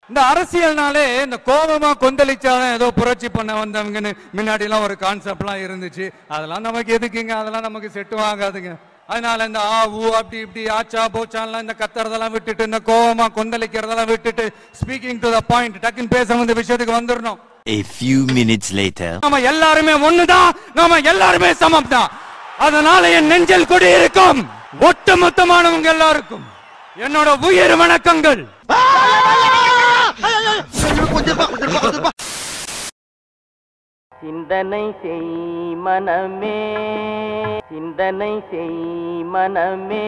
இந்த அரசியல்னாலே இந்த கோபமா கொந்தளிச்சாதான் ஏதோ புரட்சி பண்ண வந்தவங்கன்னு முன்னாடி எல்லாம் ஒரு கான்செப்ட்லாம் இருந்துச்சு அதெல்லாம் நமக்கு எதுக்குங்க அதெல்லாம் நமக்கு செட்டு ஆகாதுங்க அதனால இந்த ஆ ஊ அப்படி இப்படி ஆச்சா போச்சான்லாம் இந்த கத்துறதெல்லாம் விட்டுட்டு இந்த கோபமா கொந்தளிக்கிறதெல்லாம் விட்டுட்டு ஸ்பீக்கிங் டு த பாயிண்ட் டக்குன்னு பேச வந்த விஷயத்துக்கு வந்துடணும் A few minutes later. நாம எல்லாருமே ஒண்ணுதான் நாம எல்லாருமே சமம் தான் அதனால என் நெஞ்சில் குடி இருக்கும் ஒட்டுமொத்தமானவங்க எல்லாருக்கும் என்னோட உயிர் வணக்கங்கள் சிந்தனை செய் மனமே சிந்தனை செய் மனமே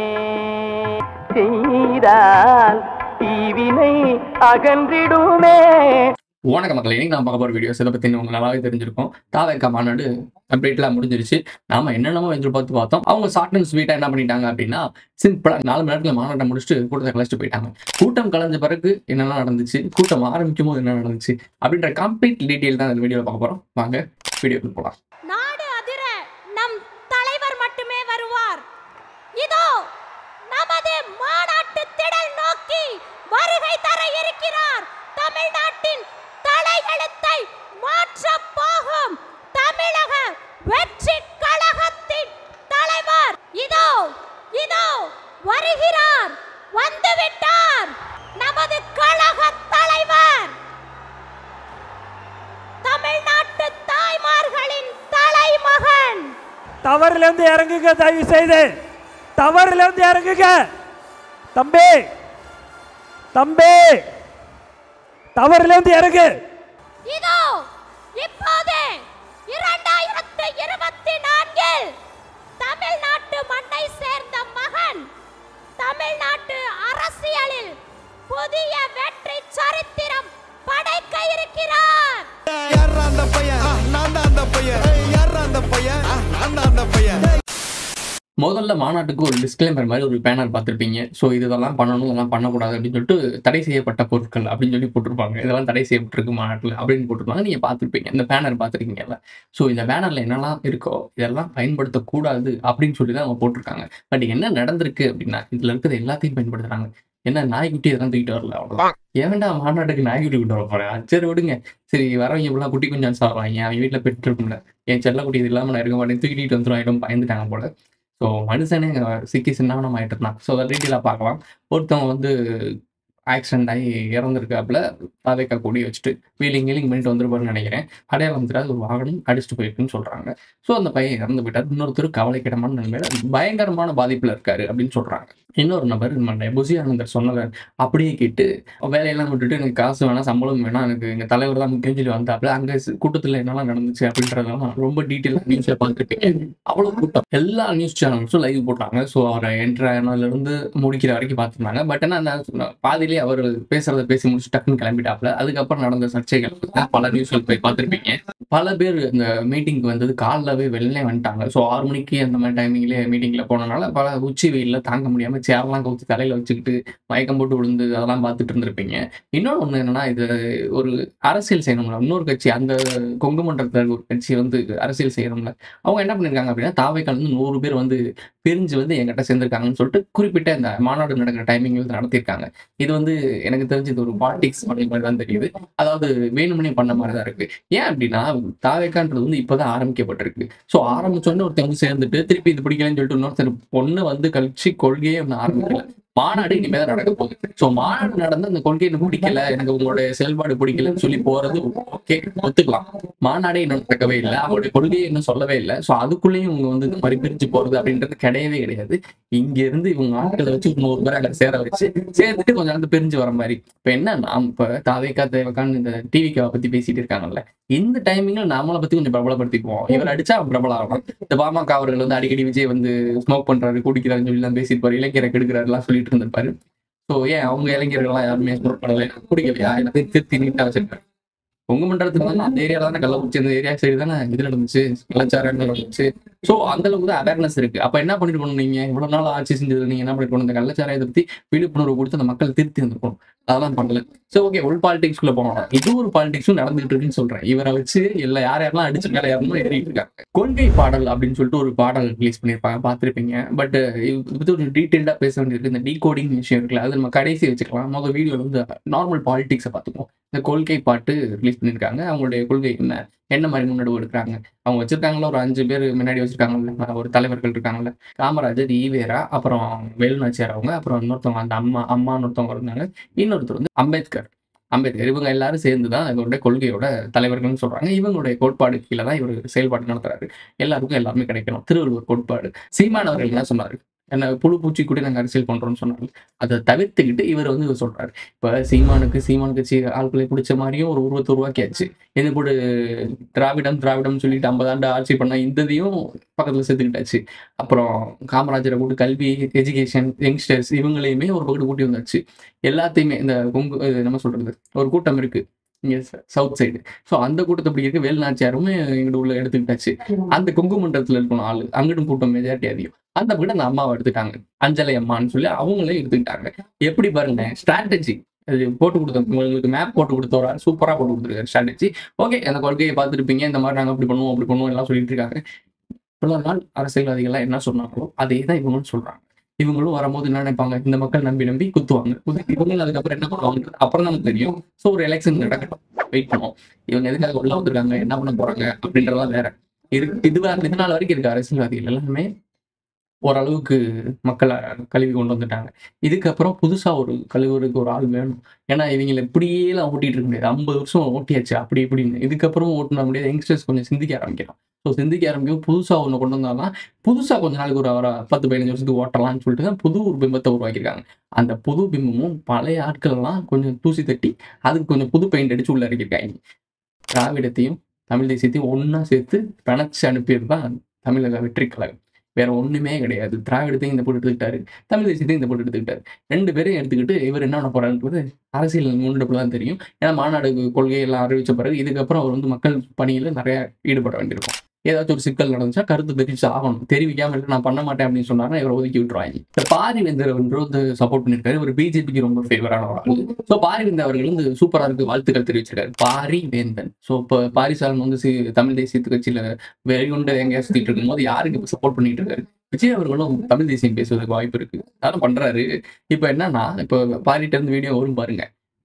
செய்தால் தீவினை அகன்றிடுமே வணக்க மக்கள் இன்னைக்கு நான் பார்க்க போகிற வீடியோஸ் இதை பற்றி உங்களுக்கு நல்லாவே தெரிஞ்சிருக்கும் தாவேக்கா மாநாடு கம்ப்ளீட்லாம் முடிஞ்சிருச்சு நாம என்னென்னமோ எதிர்பார்த்து பார்த்தோம் அவங்க ஷார்ட் அண்ட் ஸ்வீட்டாக என்ன பண்ணிட்டாங்க அப்படின்னா சிம்பிளாக நாலு மணி நேரத்தில் மாநாட்டை முடிச்சுட்டு கூட்டத்தை கழிச்சிட்டு போயிட்டாங்க கூட்டம் கலைஞ்ச பிறகு என்னெல்லாம் நடந்துச்சு கூட்டம் ஆரம்பிக்கும் போது என்ன நடந்துச்சு அப்படின்ற கம்ப்ளீட் டீட்டெயில் தான் இந்த வீடியோவில் பார்க்க போகிறோம் வாங்க வீடியோக்கு போகலாம் நாடு அதிர நம் தலைவர் மட்டுமே வருவார் இதோ நமது மாநாட்டு திடல் நோக்கி வருகை தர இருக்கிறார் தமிழ்நாட்டின் தலையெழுத்தை மாற்ற போகும் தமிழக வெற்றி கழகத்தின் தலைவர் இதோ இதோ வருகிறார் வந்துவிட்டார் நமது கழக தலைவர் தமிழ்நாட்டு தாய்மார்களின் தலைமகன் தவறுல இருந்து இறங்குங்க தயவு செய்து தவறுல இருந்து இறங்குங்க தம்பி தம்பி தவறுல இருந்து இறங்கு இதோ இப்போது இரண்டாயிரத்து இருபத்தி நான்கில் தமிழ்நாட்டு மண்ணை சேர்ந்த மகன் தமிழ்நாட்டு அரசியலில் புதிய வெற்றி சரித்திரம் படைக்க இருக்கிறார் யாரா அந்த பையன் ஆ, நான் தான் அந்த பையன் ஏய், யாரா அந்த பையன் ஆ, நான் தான் அந்த பையன் முதல்ல மாநாட்டுக்கு ஒரு டிஸ்க்ளைமர் மாதிரி ஒரு பேனர் பார்த்துருப்பீங்க ஸோ இதெல்லாம் பண்ணணும் இதெல்லாம் பண்ணக்கூடாது அப்படின்னு சொல்லிட்டு தடை செய்யப்பட்ட பொருட்கள் அப்படின்னு சொல்லி போட்டிருப்பாங்க இதெல்லாம் தடை செய்யப்பட்டிருக்கு மாநாட்டில் அப்படின்னு போட்டிருப்பாங்க நீங்கள் பார்த்துருப்பீங்க இந்த பேனர் பார்த்துருக்கீங்கல்ல ஸோ இந்த பேனரில் என்னெல்லாம் இருக்கோ இதெல்லாம் பயன்படுத்தக்கூடாது அப்படின்னு சொல்லி தான் அவங்க போட்டிருக்காங்க பட் என்ன நடந்திருக்கு அப்படின்னா இதில் இருக்கிறது எல்லாத்தையும் பயன்படுத்துகிறாங்க என்ன நாய்க்குட்டி இதெல்லாம் தூக்கிட்டு வரல அவ்வளோதான் ஏன்டா மாநாட்டுக்கு நாய்க்குட்டி கொண்டு வர போறேன் சரி விடுங்க சரி வரவங்க இப்படிலாம் குட்டி கொஞ்சம் சாப்பிட்றாங்க அவங்க வீட்டில் பெற்று இருக்கும்ல என் செல்லக்குட்டி இது இல்லாமல் நான் இருக்க மாட்டேன் தூக்கிட்டு வந்துடும் பயந்துட்டாங்க போல ஸோ மனுஷனே இங்க சிக்கி சின்னாமனம் ஆகிட்டு இருந்தான் ஸோ அதை டீட்டெயிலாக பார்க்கலாம் ஒருத்தவங்க வந்து ஆக்சிடென்ட் ஆகி இறந்துருக்காப்புல தாவேக்கா கொடி வச்சுட்டு வீலிங் வீலிங் பண்ணிட்டு வந்துருப்பாருன்னு நினைக்கிறேன் அடையாளம் தெரியாத ஒரு வாகனம் அடிச்சுட்டு போயிருக்குன்னு சொல்கிறாங்க ஸோ அந்த பையன் இறந்து போயிட்டார் இன்னொருத்தர் கவலைக்கிடமான நிலைமையில பயங்கரமான பாதிப்பில் இருக்காரு அப்படின்னு சொல்கிறாங்க இன்னொரு நபர் நம்ம புசி ஆனந்தர் சொன்னதை அப்படியே கேட்டு வேலையெல்லாம் விட்டுட்டு எனக்கு காசு வேணாம் சம்பளம் வேணாம் எனக்கு எங்கள் தலைவர் தான் முக்கியம் சொல்லி வந்தாப்புல அங்கே கூட்டத்தில் என்னெல்லாம் நடந்துச்சு அப்படின்றதெல்லாம் ரொம்ப டீட்டெயிலாக நியூஸில் பார்த்துருப்பீங்க அவ்வளோ கூட்டம் எல்லா நியூஸ் சேனல்ஸும் லைவ் போட்டாங்க ஸோ அவரை என்ட்ரு ஆனதுலேருந்து முடிக்கிற வரைக்கும் பார்த்துருந்தாங்க பட் ஆனால் அந்த பாதியிலே அவர் பேசுறத பேசி முடிச்சு டக்குன்னு கிளம்பிட்டாப்புல அதுக்கப்புறம் நடந்த சர்ச்சைகள் பல நியூஸ்கள் போய் பார்த்துருப்பீங்க பல பேர் இந்த மீட்டிங்க்கு வந்தது காலைலவே வெளிலே வந்துட்டாங்க ஸோ ஆறு மணிக்கு அந்த மாதிரி டைமிங்லேயே மீட்டிங்கில் போனனால பல உச்சி வெயிலில் தாங்க முடியாமல் சேர்லாம் கவுத்து தலையில் வச்சுக்கிட்டு மயக்கம் போட்டு விழுந்து அதெல்லாம் பார்த்துட்டு இருந்திருப்பீங்க இன்னொன்று ஒன்று என்னன்னா இது ஒரு அரசியல் செய்யணும்ல இன்னொரு கட்சி அந்த கொங்கு மண்டலத்தில் ஒரு கட்சி வந்து அரசியல் செய்யணும்ல அவங்க என்ன பண்ணியிருக்காங்க அப்படின்னா தாவைக்கால் வந்து நூறு பேர் வந்து பிரிஞ்சு வந்து எங்கிட்ட சேர்ந்திருக்காங்கன்னு சொல்லிட்டு குறிப்பிட்ட இந்த மாநாடு நடக்கிற டைமிங்கில் நடத்தியிருக்காங்க இது வந்து எனக்கு தெரிஞ்சு இது ஒரு பாலிடிக்ஸ் அப்படிங்கிற மாதிரி தான் தெரியுது அதாவது வேணுமனே பண்ண மாதிரி தான் இருக்கு ஏன் அப்படின்னா தாவேக்கான்றது வந்து இப்போதான் ஆரம்பிக்கப்பட்டிருக்கு ஸோ ஆரம்பிச்சோடனே ஒருத்தவங்க சேர்ந்துட்டு திருப்பி இது பிடிக்கலன்னு சொல்லிட்டு இன்னொருத்தர் பொண்ணு வந்து கழிச்சு கொள்கையே ஒன்று ஆரம்பிக்கல மாநாடு இனிமே தான் நடக்க போகுது ஸோ மாநாடு நடந்து அந்த கொள்கை எனக்கு பிடிக்கல எனக்கு உங்களுடைய செயல்பாடு பிடிக்கலன்னு சொல்லி போறது ஓகே ஒத்துக்கலாம் மாநாடே இன்னும் நடக்கவே இல்லை அவங்களுடைய கொள்கையை இன்னும் சொல்லவே இல்லை ஸோ அதுக்குள்ளேயும் இவங்க வந்து இந்த மாதிரி பிரிஞ்சு போறது அப்படின்றது கிடையவே கிடையாது இங்க இருந்து இவங்க ஆட்களை வச்சு நூறு பேர் அங்கே சேர வச்சு சேர்ந்துட்டு கொஞ்சம் நேரத்து பிரிஞ்சு வர மாதிரி இப்போ என்ன நாம் இப்போ தாவேக்கா தேவைக்கான்னு இந்த டிவிக்காவை பத்தி பேசிட்டு இருக்காங்கல்ல இந்த டைமிங்ல நம்மளை பத்தி கொஞ்சம் பிரபலப்படுத்திக்குவோம் இவர் அடிச்சா அவன் பிரபலம் ஆகலாம் இந்த பாமக அவர்கள் வந்து அடிக்கடி விஜய் வந்து ஸ்மோக் பண்றாரு குடிக்கிறாருன்னு சொல்லி எல்லாம் பேசியிருப்பாரு இளைஞரை கெடுக்கிறாருலாம் சொல்லிட்டு இருந்திருப்பாரு ஸோ ஏன் அவங்க இளைஞர்கள்லாம் யாருமே ஸ்மோக் பண்ணல குடிக்கலையா எல்லாத்தையும் திருத்தி நீட்டா வச்சிருக்காரு உங்க மண்டலத்துல தானே அந்த ஏரியால தானே கள்ளக்குறிச்சி அந்த ஏரியா சைடு தானே இது நடந்துச்சு கலாச்சாரம் நடந்துச்சு ஸோ அந்த அளவுக்கு தான் அவேர்னஸ் இருக்கு அப்ப என்ன பண்ணிட்டு போகணும் நீங்க இவ்வளவு நாள் ஆட்சி செஞ்சது நீங்க என்ன பண்ணிட்டு போகணும் இந்த கள்ளச்சாராயத்தை பத்தி விழிப்புணர்வு கொடுத்து அந்த மக்கள் திருத்தி இருந்திருக்கணும் அதெல்லாம் பண்ணல சோ ஓகே உள் பாலிடிக்ஸ்குள்ள போனோம் இது ஒரு பாலிடிக்ஸும் நடந்துகிட்டு இருக்குன்னு சொல்றேன் இவரை வச்சு எல்லா யார் யாரெல்லாம் அடிச்சு மேல யாரெல்லாம் ஏறிட்டு இருக்காங்க கொள்கை பாடல் அப்படின்னு சொல்லிட்டு ஒரு பாடல் ரிலீஸ் பண்ணியிருப்பாங்க பார்த்திருப்பீங்க பட் இது பத்தி ஒரு டீட்டெயில்டா பேச வேண்டியிருக்கு இந்த டீகோடிங் விஷயம் இருக்குல்ல அது நம்ம கடைசி வச்சுக்கலாம் முதல் வீடியோல வந்து நார்மல் பாலிடிக்ஸை பார்த்துப்போம் இந்த கொள்கை பாட்டு ரிலீஸ் பண்ணியிருக்காங்க அவங்களுடைய கொள்கை என்ன என்ன மாதிரி முன்னெடுவு எடுக்கிறாங்க அவங்க வச்சிருக்காங்களா ஒரு அஞ்சு பேர் முன்னாடி வச்சிருக்காங்கல்ல ஒரு தலைவர்கள் இருக்காங்கல்ல காமராஜர் ஈவேரா அப்புறம் வேலுநாச்சியார் அவங்க அப்புறம் இன்னொருத்தவங்க அந்த அம்மா அம்மான்னு ஒருத்தவங்க இருந்தாங்க இன்னொருத்தர் வந்து அம்பேத்கர் அம்பேத்கர் இவங்க எல்லாரும் சேர்ந்து தான் இவருடைய கொள்கையோட தலைவர்கள்னு சொல்றாங்க இவங்களுடைய கோட்பாடு கீழே தான் இவர் செயல்பாடு நடத்துறாரு எல்லாருக்கும் எல்லாமே கிடைக்கணும் திருவள்ளுவர் கோட்பாடு சீமான் அவர்கள் என்ன சொன்னாரு என்ன புழு பூச்சி கூட நாங்கள் அரசியல் பண்றோம்னு சொன்னாங்க அதை தவிர்த்துக்கிட்டு இவர் வந்து இவர் சொல்றாரு இப்ப சீமானுக்கு சீமான் கட்சி ஆட்களை பிடிச்ச மாதிரியும் ஒரு உருவத்தை உருவாக்கியாச்சு இது கூட திராவிடம் திராவிடம் சொல்லிட்டு ஐம்பது ஆண்டு ஆட்சி பண்ண இந்ததையும் பக்கத்துல சேர்த்துக்கிட்டாச்சு அப்புறம் காமராஜரை கூட்டு கல்வி எஜுகேஷன் யங்ஸ்டர்ஸ் இவங்களையுமே ஒரு பக்கத்து கூட்டி வந்தாச்சு எல்லாத்தையுமே இந்த கொங்கு இது என்ன சொல்றது ஒரு கூட்டம் இருக்கு இங்க சவுத் சைடு ஸோ அந்த கூட்டத்தை அப்படி இருக்கு வேலுநாச்சியாருமே எங்கிட்ட உள்ள எடுத்துக்கிட்டாச்சு அந்த கொங்கு மண்டலத்துல இருக்கணும் ஆளு அங்கிட்டும் கூட்டம் மெஜாரிட்டி அதிகம் அந்த பக்கம் அந்த அம்மாவை எடுத்துட்டாங்க அஞ்சலை அம்மான்னு சொல்லி அவங்களே எடுத்துக்கிட்டாங்க எப்படி பாருங்க ஸ்ட்ராட்டஜி அது போட்டு கொடுத்த உங்களுக்கு மேப் போட்டு கொடுத்தவரா சூப்பரா போட்டு கொடுத்துருக்காரு ஸ்ட்ராட்டஜி ஓகே அந்த கொள்கையை பார்த்துருப்பீங்க இந்த மாதிரி நாங்க அப்படி பண்ணுவோம் அப்படி பண்ணுவோம் எல்லாம் சொல்லிட்டு இருக்காங்க இவ்வளவு நாள் அரசியல்வாதிகள்லாம் என்ன சொன்னாங்களோ அதே தான் இவங்களும் சொல்றாங்க இவங்களும் வரும்போது என்ன நினைப்பாங்க இந்த மக்கள் நம்பி நம்பி குத்துவாங்க குத்தி- இவங்களும் அதுக்கப்புறம் என்ன பண்ணுவாங்க அப்புறம் நமக்கு தெரியும் ஸோ ஒரு எலெக்ஷன் நடக்கட்டும் வெயிட் பண்ணுவோம் இவங்க எதுக்காக உள்ள வந்திருக்காங்க என்ன பண்ண போறாங்க அப்படின்றதெல்லாம் வேற இது இது இது நாள் வரைக்கும் இருக்க அரசியல்வாதிகள் எல்லாமே ஓரளவுக்கு மக்களை கழுவி கொண்டு வந்துட்டாங்க இதுக்கப்புறம் புதுசா ஒரு கழுவுறதுக்கு ஒரு ஆள் வேணும் ஏன்னா இவங்களை இப்படியே எல்லாம் ஓட்டிட்டு இருக்க முடியாது ஐம்பது வருஷம் ஓட்டியாச்சு அப்படி இப்படின்னு இதுக்கப்புறம் ஓட்டின முடியாது யங்ஸ்டர்ஸ் கொஞ்சம் சிந்திக்க ஆரம்பிக்கலாம் ஸோ சிந்திக்க ஆரம்பிக்கும் புதுசா ஒன்று கொண்டு வந்தாலும் புதுசா கொஞ்ச நாளைக்கு ஒரு ஒரு பத்து பதினஞ்சு வருஷத்துக்கு ஓட்டலாம்னு சொல்லிட்டு தான் புது ஒரு பிம்பத்தை உருவாக்கியிருக்காங்க அந்த புது பிம்பமும் பழைய ஆட்கள்லாம் கொஞ்சம் தூசி தட்டி அதுக்கு கொஞ்சம் புது பெயிண்ட் அடிச்சு உள்ள இறக்கியிருக்காங்க திராவிடத்தையும் தமிழ் தேசியத்தையும் ஒண்ணா சேர்த்து பிணைச்சு அனுப்பியது தான் தமிழக வெற்றி கழகம் வேற ஒண்ணுமே கிடையாது திராவிடத்தையும் இந்த போட்டு எடுத்துக்கிட்டாரு தமிழ் தேசியத்தையும் இந்த போட்டு எடுத்துக்கிட்டாரு ரெண்டு பேரையும் எடுத்துக்கிட்டு இவர் என்ன பண்ண போறாருன்றது அரசியல் முன்னெடுப்புல தான் தெரியும் ஏன்னா மாநாடு கொள்கையெல்லாம் அறிவிச்ச பிறகு இதுக்கப்புறம் அவர் வந்து மக்கள் பணியில நிறைய ஈடுபட வேண்டியிருக்கும் ஏதாச்சும் ஒரு சிக்கல் நடந்துச்சா கருத்து தெரிவிச்சு ஆகணும் தெரிவிக்காம இல்லை நான் பண்ண மாட்டேன் அப்படின்னு சொன்னாருன்னா இவரை ஒதுக்கி விட்டுருவாங்க இந்த பாரிவேந்தர் வந்து வந்து சப்போர்ட் பண்ணிருக்காரு இவர் பிஜேபிக்கு ரொம்ப ஃபேவரான ஒரு ஆளு ஸோ பாரிவேந்தர் அவர்கள் வந்து சூப்பரா இருக்கு வாழ்த்துக்கள் தெரிவிச்சிருக்காரு பாரி வேந்தன் ஸோ இப்போ பாரிசாலன் வந்து சி- தமிழ் தேசியத்து கட்சியில வெளியுண்டு எங்கேயா சுத்திட்டு இருக்கும்போது யாருக்கு இப்போ சப்போர்ட் பண்ணிட்டு இருக்காரு விஜய் அவர்களும் தமிழ் தேசியம் பேசுவதற்கு வாய்ப்பு இருக்கு அதெல்லாம் பண்றாரு இப்போ என்னன்னா இப்போ பாரிட்ட இருந்து வீடியோ வரும் பாருங்க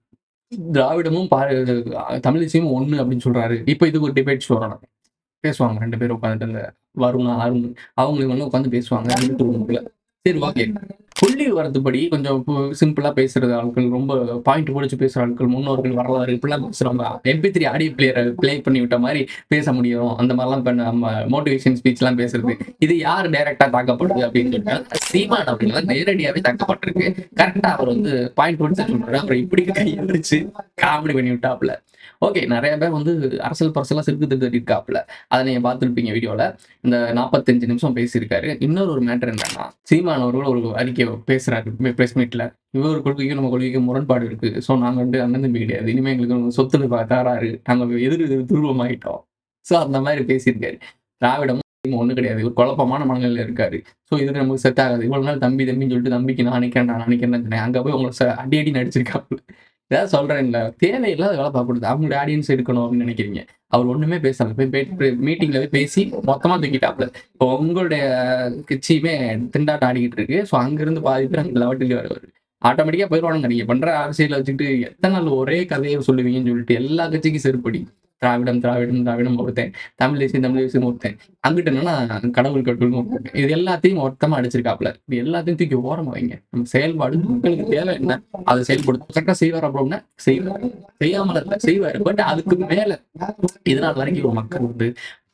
திராவிடமும் பா தமிழ் தேசியமும் ஒண்ணு அப்படின்னு சொல்றாரு இப்போ இதுக்கு ஒரு டிபேட் ஷோ நடக்கும் பேசுவாங்க ரெண்டு பேரும் உட்காந்துட்டு இந்த வருணா அருண் அவங்க வந்து உட்காந்து பேசுவாங்க ரெண்டு ரூமுக்குள்ள சரி ஓகே புள்ளி வரதுபடி கொஞ்சம் சிம்பிளா பேசுறது ஆட்கள் ரொம்ப பாயிண்ட் பிடிச்சு பேசுற ஆட்கள் முன்னோர்கள் வரலாறு இப்படிலாம் பேசுறவங்க எம்பி த்ரீ ஆடியோ பிளேயரை ப்ளே பண்ணி விட்ட மாதிரி பேச முடியும் அந்த மாதிரிலாம் இப்ப நம்ம மோட்டிவேஷன் ஸ்பீச் எல்லாம் பேசுறது இது யார் டைரக்டா தாக்கப்படுது அப்படின்னு சொல்லிட்டு சீமான் அப்படின்னா நேரடியாவே தாக்கப்பட்டிருக்கு கரெக்டா அவர் வந்து பாயிண்ட் பிடிச்சு சொல்றாரு அப்புறம் இப்படி கையை வச்சு காமெடி பண்ணி விட்டாப்ல ஓகே நிறைய பேர் வந்து அரசியல் பரசெல்லாம் சிறுக்கு தட்டி இருக்காப்ல அதை நீங்க பார்த்துருப்பீங்க வீடியோல இந்த நாற்பத்தஞ்சு நிமிஷம் பேசியிருக்காரு இன்னொரு ஒரு மேட்டர் என்னன்னா சீமான் அவர்கள் ஒரு அறிக்கை பேசுறாரு பிரஸ் மீட்ல இவர் கொள்கைக்கும் நம்ம கொள்கைக்கும் முரண்பாடு இருக்கு ஸோ நாங்க வந்து அண்ணன் தம்பி கிடையாது இனிமே எங்களுக்கு சொத்து தராரு நாங்க எதிர் எதிர் துருவமாயிட்டோம் ஸோ அந்த மாதிரி பேசியிருக்காரு திராவிடம் ஒண்ணு கிடையாது ஒரு குழப்பமான மனநிலையில இருக்காரு ஸோ இது நமக்கு செட் ஆகாது இவ்வளவு நாள் தம்பி தம்பின்னு சொல்லிட்டு தம்பிக்கு நான் நினைக்கிறேன் நான் நினைக்கிறேன் சொன்னேன் அங்க போய் உங்களை ச- அடி அடி நடிச்சிருக்காப்புல ஏதாவது சொல்றேன் இல்ல தேவையில்லாத வேலை பார்க்கக்கூடாது அவங்களுடைய ஆடியன்ஸ் இருக்கணும் அப்படின்னு நினைக்கிறீங்க அவர் ஒண்ணுமே பேசல போய் மீட்டிங்ல போய் பேசி மொத்தமா தூக்கிட்டாப்ல இப்போ உங்களுடைய கட்சியுமே திண்டாட்டம் ஆடிக்கிட்டு இருக்கு ஸோ அங்கிருந்து பாதி பேர் அங்க லெவட்டுக்கு வருவாரு ஆட்டோமேட்டிக்கா போயிடுவானுங்க நீங்க பண்ற அரசியலை வச்சுக்கிட்டு எத்தனை நாள் ஒரே கதையை சொல்லுவீங்கன்னு சொல்லிட்டு எல்லா கட்சிக்கும் செருப்படி திராவிடம் திராவிடம் திராவிடம் ஒருத்தன் தமிழ் தேசியம் தமிழ் தேசியம் ஒருத்தன் அங்கிட்ட என்னன்னா கடவுள் கடவுள் ஒருத்தன் இது எல்லாத்தையும் மொத்தமா அடிச்சிருக்காப்ல இது எல்லாத்தையும் தூக்கி ஓரமா வைங்க நம்ம செயல்பாடு மக்களுக்கு தேவை என்ன அதை செயல்படுத்தும் கரெக்டா செய்வார் அப்படின்னா செய்வார் செய்யாமல் இல்ல செய்வார் பட் அதுக்கு மேல இதனால் வரைக்கும் ஒரு மக்கள் வந்து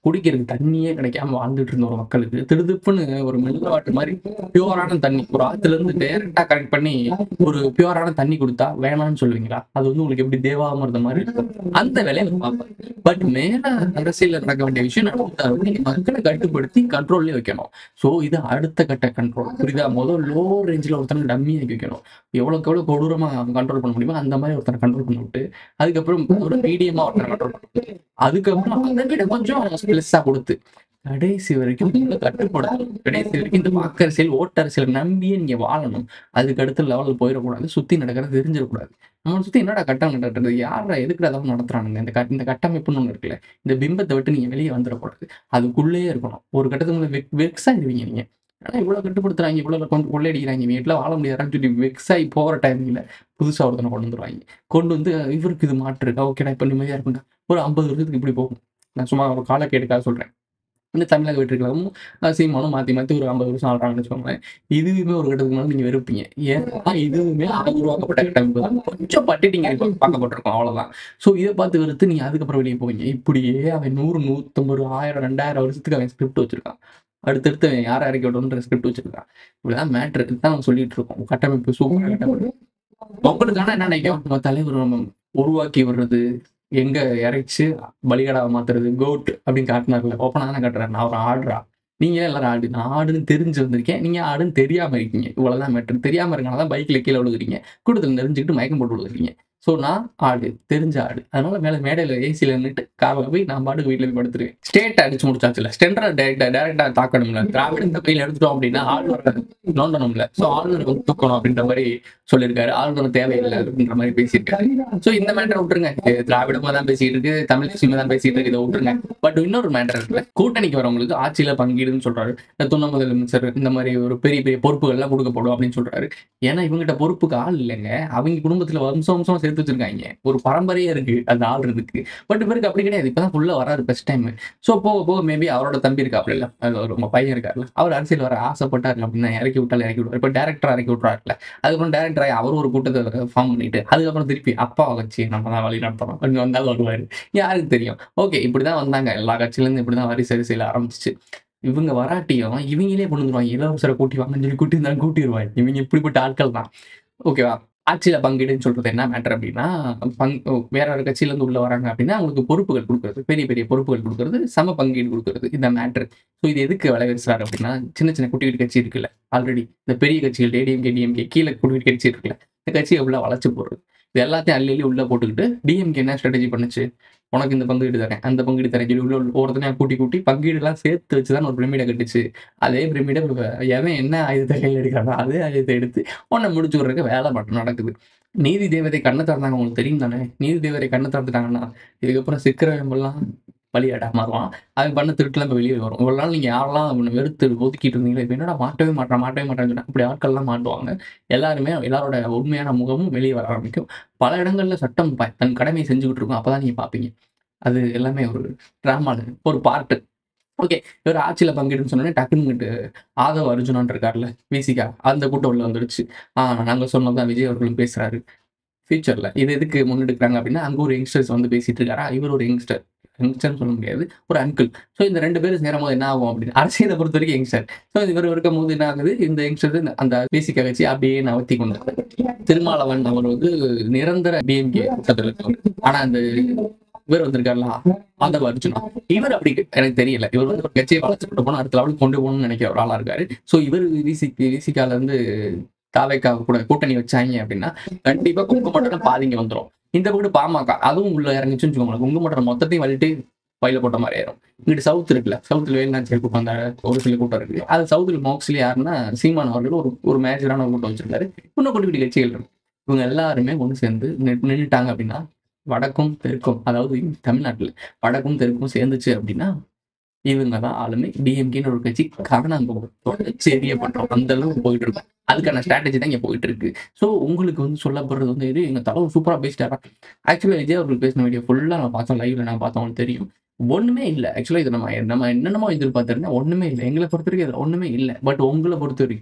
குடிக்கிறதுக்கு தண்ணியே கிடைக்காம வாழ்ந்துட்டு இருந்த ஒரு மக்களுக்கு திடுதிப்புன்னு ஒரு மெல்ல வாட்டு மாதிரி பியூரான தண்ணி ஒரு ஆத்துல இருந்து டைரக்டா கனெக்ட் பண்ணி ஒரு பியூரான தண்ணி கொடுத்தா வேணாம்னு சொல்லுவீங்களா அது வந்து உங்களுக்கு எப்படி தேவாமிர்த மாதிரி இருக்கும் அந்த வேலையை அவர் பார்ப்பார் பட் மேல அரசியல்ல நடக்க வேண்டிய விஷயம் நடந்தாலும் நீங்க மக்களை கட்டுப்படுத்தி கண்ட்ரோல்லே வைக்கணும் சோ இது அடுத்த கட்ட கண்ட்ரோல் புரியுதா முதல் லோ ரேஞ்சில் ஒருத்தனை டம்மி ஆக்கி வைக்கணும் எவ்வளவுக்கு எவ்வளவு கொடூரமா கண்ட்ரோல் பண்ண முடியுமோ அந்த மாதிரி ஒருத்தனை கண்ட்ரோல் பண்ணி விட்டு அதுக்கப்புறம் ஒரு மீடியமா ஒருத்தனை கண்ட்ரோல் பண்ணி விட்டு அதுக்கப்புறம் அதை விட கொஞ்சம் பிளஸ்ஸா கொடுத்து கடைசி வரைக்கும் உங்களை கட்டுப்படணும் கடைசி வரைக்கும் இந்த வாக்கரசியல் ஓட்டரசியல் நம்பியே நீங்க வாழணும் அதுக்கு அடுத்த லெவலில் போயிடக்கூடாது சுத்தி நடக்கிறது தெரிஞ்சிடக்கூடாது நம்மளை சுத்தி என்னடா கட்டம் கட்டுறது யாரா எதுக்கு அதாவது நடத்துறானுங்க இந்த கட் இந்த கட்டமைப்புன்னு ஒன்று இருக்குல்ல இந்த பிம்பத்தை விட்டு நீங்க வெளியே வந்துடக்கூடாது அதுக்குள்ளேயே இருக்கணும் ஒரு கட்டத்துக்கு மேலே வெக் வெக்ஸ் ஆகிடுவீங்க நீங்க ஆனா இவ்வளவு கட்டுப்படுத்துறாங்க இவ்வளவு கொண்டு கொள்ளையடிக்கிறாங்க வீட்டுல வாழ முடியாதுன்னு சொல்லி வெக்ஸ் ஆகி போற டைமிங்ல புதுசா ஒருத்தனை கொண்டு வந்துருவாங்க கொண்டு வந்து இவருக்கு இது மாற்று இருக்கா ஓகேடா இப்ப நிம்மதியா இருக்கும்டா ஒரு ஐம்பது வருஷத்துக்கு இப்படி போகும் நான் சும்மா ஒரு காலக்கேடுக்காக சொல்றேன் இந்த தமிழக வெற்றிகளும் சீமானும் மாத்தி மாத்தி ஒரு ஐம்பது வருஷம் ஆடுறாங்கன்னு வச்சுக்கோங்களேன் இதுவுமே ஒரு கட்டத்துக்கு மேலே நீங்க வெறுப்பீங்க ஏன்னா இதுவுமே அது உருவாக்கப்பட்ட கட்டமைப்பு தான் கொஞ்சம் பட்டுட்டீங்க இப்போ பார்க்கப்பட்டிருக்கோம் அவ்வளவுதான் ஸோ இதை பார்த்து வெறுத்து நீங்க அதுக்கப்புறம் வெளியே போவீங்க இப்படியே அவன் நூறு நூத்தம்பது ஆயிரம் ரெண்டாயிரம் வருஷத்துக்கு அவன் ஸ்கிரிப்ட் வச்சிருக்கான் அடுத்தடுத்து அவன் யாரை இறக்கி விடணுன்ற ஸ்கிரிப்ட் வச்சிருக்கான் இப்படிதான் மேட்ரு தான் நம்ம சொல்லிட்டு இருக்கோம் கட்டமைப்பு சூப்பர் கட்டமைப்பு உங்களுக்கான என்ன நினைக்கும் நம்ம தலைவர் நம்ம உருவாக்கி வர்றது எங்க இறைச்சு பலிகடாவை மாத்துறது கோட் அப்படின்னு காட்டினார்ல ஓப்பனா தானே காட்டுறாரு நான் ஒரு ஆடுறா நீங்க எல்லாரும் ஆடு நான் ஆடுன்னு தெரிஞ்சு வந்திருக்கேன் நீங்க ஆடுன்னு தெரியாம இருக்கீங்க இவ்வளவுதான் மேட்ரு தெரியாம இருக்கனால தான் பைக்ல கீழே விழுகுறீங்க கூட்டத்தில் நெறிஞ்சுக்கிட்டு மயக்கம் போட்டு விழுகுறீங்க ஸோ நான் ஆடு தெரிஞ்ச ஆடு அதனால மேல மேடையில ஏசியில் நின்றுட்டு காரில் போய் நான் பாட்டுக்கு வீட்டில் போய் படுத்துருவேன் ஸ்டேட் அடிச்சு முடிச்சாச்சுல ஸ்டெண்டரை டேரக்டா டேரக்டா தாக்கணும்ல திராவிட இந்த கையில் எடுத்துட்டோம் அப்படின்னா ஆளுநரை நோண்டணும்ல ஸோ ஆளுநரை வந்து தூக்கணும் அப்படின்ற மாதிரி சொல்லியிருக்காரு ஆளுநர் தேவையில்லை அப்படின்ற மாதிரி பேசியிருக்காரு ஸோ இந்த மேட்டரை விட்டுருங்க இது திராவிடமா தான் பேசிட்டு இருக்கு தமிழ் தேசியமா தான் பேசிட்டு இருக்கு இதை விட்டுருங்க பட் இன்னொரு மேட்டர் இருக்குல்ல கூட்டணிக்கு வரவங்களுக்கு ஆட்சியில பங்கீடுன்னு சொல்றாரு இந்த துணை முதலமைச்சர் இந்த மாதிரி ஒரு பெரிய பெரிய பொறுப்புகள்லாம் கொடுக்கப்படும் அப்படின்னு சொல்றாரு ஏன்னா இவங்ககிட்ட பொறுப்புக்கு ஆள் இல்லைங்க அவங்க குடும்பத்துல வம்சம் வம்சம் சேர்த்து வச்சிருக்காங்க ஒரு பரம்பரையே இருக்கு அந்த ஆள்றதுக்கு பட் இவருக்கு அப்படி கிடையாது இப்பதான் உள்ள வராரு ஃபர்ஸ்ட் டைம் ஸோ போக போக மேபி அவரோட தம்பி இருக்காப்ல இல்ல அது ஒரு உங்க பையன் இருக்காருல்ல அவர் அரசியல் வர ஆசைப்பட்டாரு அப்படின்னா இறக்கி விட்டாலும் இறக்கி விடுவார் இப்போ டேரக்டர் இறக்கி விட்றாருல அதுக்கப்புறம் டேரக்டர் ஆகி அவர் ஒரு கூட்டத்தை ஃபார்ம் பண்ணிட்டு அதுக்கப்புறம் திருப்பி அப்பா வச்சு நம்ம தான் வழி நடத்தணும் அப்படின்னு வந்தாலும் வருவாரு யாருக்கு தெரியும் ஓகே இப்படிதான் வந்தாங்க எல்லா கட்சியிலேருந்து இப்படிதான் வரி சரி செய்யல ஆரம்பிச்சிச்சு இவங்க வராட்டியும் இவங்களே கொண்டு வந்துருவாங்க இளவரசரை கூட்டி வாங்கன்னு சொல்லி கூட்டி இருந்தாலும் கூட்டிடுவாங்க இவங்க இப்படிப்பட்ட ஆட்கள் தான் ஓகேவா ஆட்சியில பங்கீடுன்னு சொல்றது என்ன மேட்டர் அப்படின்னா பங் வேற ஒரு கட்சியில இருந்து உள்ள வராங்க அப்படின்னா அவங்களுக்கு பொறுப்புகள் கொடுக்கறது பெரிய பெரிய பொறுப்புகள் கொடுக்கறது சம பங்கீடு கொடுக்கறது இந்த மேட்டர் ஸோ இது எதுக்கு விளைவிச்சாரு அப்படின்னா சின்ன சின்ன குட்டி குட்டி கட்சி இருக்குல்ல ஆல்ரெடி இந்த பெரிய கட்சிகள் ஏடிஎம்கே டிஎம்கே கீழே குட்டி குட்டி கட்சி இருக்குல்ல இந்த கட்சியை உள்ள வளைச்சு போடுறது இது எல்லாத்தையும் அள்ளி அள்ளி உள்ள போட்டுக்கிட்டு டிஎம்கே என்ன ஸ்ட்ராட்டஜி பண்ணுச்சு உனக்கு இந்த பங்கீடு தரேன் அந்த பங்கீடு தரேன் சொல்லி உள்ள ஒவ்வொருத்தனையும் கூட்டி கூட்டி பங்கீடுலாம் சேர்த்து வச்சு தான் ஒரு பிரமிடை கட்டுச்சு அதே பிரமிடை எவன் என்ன ஆயுதத்தை கையில் எடுக்கிறானோ அதே ஆயுதத்தை எடுத்து உன்னை முடிச்சு விட்றதுக்கு வேலை மட்டும் நடக்குது நீதி தேவதை கண்ணை திறந்தாங்க உங்களுக்கு தெரியும் தானே நீதி தேவதை கண்ணை திறந்துட்டாங்கன்னா இதுக்கப்புறம் சிக்கிறவங்கெல்லாம் பலியாடா மாறுவான் அவன் பண்ண திருட்டுலாம் இப்போ வெளியே வரும் இவ்வளோ நாள் நீங்கள் யாரெல்லாம் அவனை வெறுத்து ஒதுக்கிட்டு இருந்தீங்களோ இப்போ என்னடா மாட்டவே மாட்டான் மாட்டவே மாட்டான்னு சொன்னா அப்படி ஆட்கள்லாம் மாட்டுவாங்க எல்லாருமே எல்லாரோட உண்மையான முகமும் வெளியே வர ஆரம்பிக்கும் பல இடங்கள்ல சட்டம் ப- தன் கடமையை செஞ்சுக்கிட்டு இருக்கும் அப்பதான் நீங்க பார்ப்பீங்க அது எல்லாமே ஒரு ட்ராமால ஒரு பார்ட்டு ஓகே இவர் ஆட்சியில் பங்கேடுன்னு சொன்னோன்னே டக்குன்னு இங்கிட்டு ஆதவ அர்ஜுனன் இருக்கார்ல விசிகா அந்த கூட்டம் உள்ள வந்துருச்சு ஆ நாங்கள் சொன்னதான் விஜய் அவர்களும் பேசுறாரு ஃபியூச்சரில் இது எதுக்கு முன்னெடுக்கிறாங்க அப்படின்னா அங்கே ஒரு யங்ஸ்டர்ஸ் வந்து பேசிட்டு இருக்காரா இவர் ஒரு யங்ஸ்டர் யங்ஸ்டர்னு சொல்ல முடியாது ஒரு அங்கிள் ஸோ இந்த ரெண்டு பேரும் சேரும் போது என்ன ஆகும் அப்படின்னு அரசியலை பொறுத்த வரைக்கும் யங்ஸ்டர் ஸோ இவர் இருக்கும் போது என்ன ஆகுது இந்த யங்ஸ்டர் அந்த பேசிக்கா வச்சு அப்படியே நவர்த்தி கொண்டு திருமாவளவன் அவர் வந்து நிரந்தர டிஎம்கே கூட்டத்தில் இருக்கவர் ஆனா அந்த இவர் வந்திருக்காருல ஆதவ அர்ஜுனா இவர் அப்படி எனக்கு தெரியல இவர் வந்து ஒரு கட்சியை வளர்ச்சி கொண்டு போனா அடுத்த லெவலுக்கு கொண்டு போகணும்னு நினைக்கிற ஒரு ஆளா இருக்காரு ஸோ இவர் விசி விசிகால இருந்து தாவைக்கா கூட கூட்டணி வச்சாங்க அப்படின்னா கண்டிப்பா குங்குமட்டம் பாதிங்க வந்துரும் இந்த பக்கம் பாமக அதுவும் உள்ள இறங்குச்சுன்னு வச்சுக்கோங்களேன் குங்குமட்டம் மொத்தத்தையும் வலிட்டு பயில போட்ட மாதிரி ஆயிரும் இங்கிட்டு சவுத் இருக்குல்ல சவுத்தில் வேலுநாச்சியர் கூட்டம் அந்த ஒரு சில கூட்டம் இருக்கு அது சவுத்தில் மோக்ஸ்லி யாருன்னா சீமான் அவர்கள் ஒரு ஒரு மேஜரான ஒரு கூட்டம் வச்சிருக்காரு இன்னும் குட்டி குட்டி கட்சிகள் இருக்கு இவங்க எல்லாருமே ஒன்று சேர்ந்து நின்னு- நின்னுட்டாங்க அப்படின்னா வடக்கும் தெற்கும் அதாவது தமிழ்நாட்டில் வடக்கும் தெற்கும் சேர்ந்துச்சு அப்படின்னா இவங்க தான் ஆளுமே டிஎம்கேன்னு ஒரு கட்சி காரணாங்கோட செரிய பண்றோம் அந்த அளவுக்கு போயிட்டு இருக்கும் அதுக்கான ஸ்ட்ராட்டஜி தான் இங்க போயிட்டு இருக்கு ஸோ உங்களுக்கு வந்து சொல்லப்படுறது வந்து இது எங்க தலைவர் சூப்பரா பேசிட்டாரா ஆக்சுவலாக விஜய் அவர்கள் பேசின வீடியோ ஃபுல்லா நான் பார்த்தோம் லைவ்ல நான் பார்த்தோம் உங்களுக்கு தெரியும் ஒண்ணுமே இல்லை ஆக்சுவலாக இது நம்ம நம்ம என்னென்னமோ எதிர்பார்த்திருந்தா ஒண்ணுமே இல்லை எங்களை பொறுத்த வரைக்கும் இதுல ஒண்ணுமே இல்லை பட் உங்களை பொறுத்த வரைக்கும்